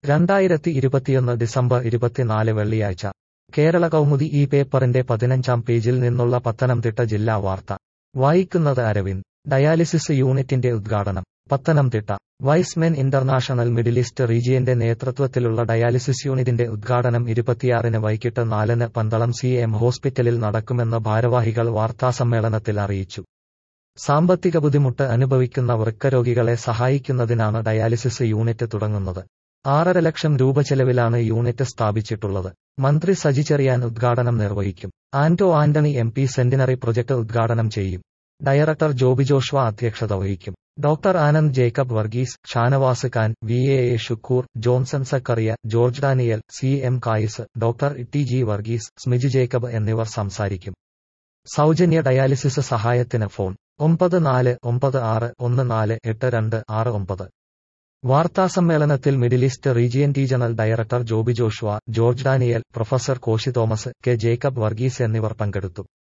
രണ്ടായിരത്തി ഇരുപത്തിയൊന്ന് ഡിസംബർ ഇരുപത്തിനാല് വെള്ളിയാഴ്ച കേരള കൗമുദി ഈ പേപ്പറിന്റെ പതിനഞ്ചാം പേജിൽ നിന്നുള്ള പത്തനംതിട്ട ജില്ലാ വാർത്ത വായിക്കുന്നത് അരവിന്ദ് ഡയാലിസിസ് യൂണിറ്റിന്റെ ഉദ്ഘാടനം Pathanamthitta Y's Men International Middle East റീജിയന്റെ നേതൃത്വത്തിലുള്ള ഡയാലിസിസ് യൂണിറ്റിന്റെ ഉദ്ഘാടനം ഇരുപത്തിയാറിന് വൈകിട്ട് നാലിന് പന്തളം സി എം ഹോസ്പിറ്റലിൽ നടക്കുമെന്ന് ഭാരവാഹികൾ വാർത്താസമ്മേളനത്തിൽ അറിയിച്ചു സാമ്പത്തിക ബുദ്ധിമുട്ട് അനുഭവിക്കുന്ന വൃക്കരോഗികളെ സഹായിക്കുന്നതിനാണ് ഡയാലിസിസ് യൂണിറ്റ് തുടങ്ങുന്നത് ആറര ലക്ഷം രൂപ ചെലവിലാണ് യൂണിറ്റ് സ്ഥാപിച്ചിട്ടുള്ളത് മന്ത്രി സജി ചെറിയാൻ ഉദ്ഘാടനം നിർവഹിക്കും Anto Antony M P centenary project ഉദ്ഘാടനം ചെയ്യും ഡയറക്ടർ ജോബി ജോഷ്വ അധ്യക്ഷത വഹിക്കും doctor Anand Jacob Varghese Shanavas Khan V A A Shukoor Johnson Zachariah George Daniel C M Kayis doctor T G Varghese Smiju Jacob എന്നിവർ സംസാരിക്കും സൗജന്യ ഡയാലിസിസ് സഹായത്തിന് ഫോൺ ഒമ്പത് നാല് ഒമ്പത് ആറ് ഒന്ന് നാല് എട്ട് രണ്ട് ആറ് ഒമ്പത് വാർത്താസമ്മേളനത്തിൽ Middle East region regional director Joby Joshua George Daniel professor Koshy Thomas K Jacob Varghese എന്നിവർ പങ്കെടുത്തു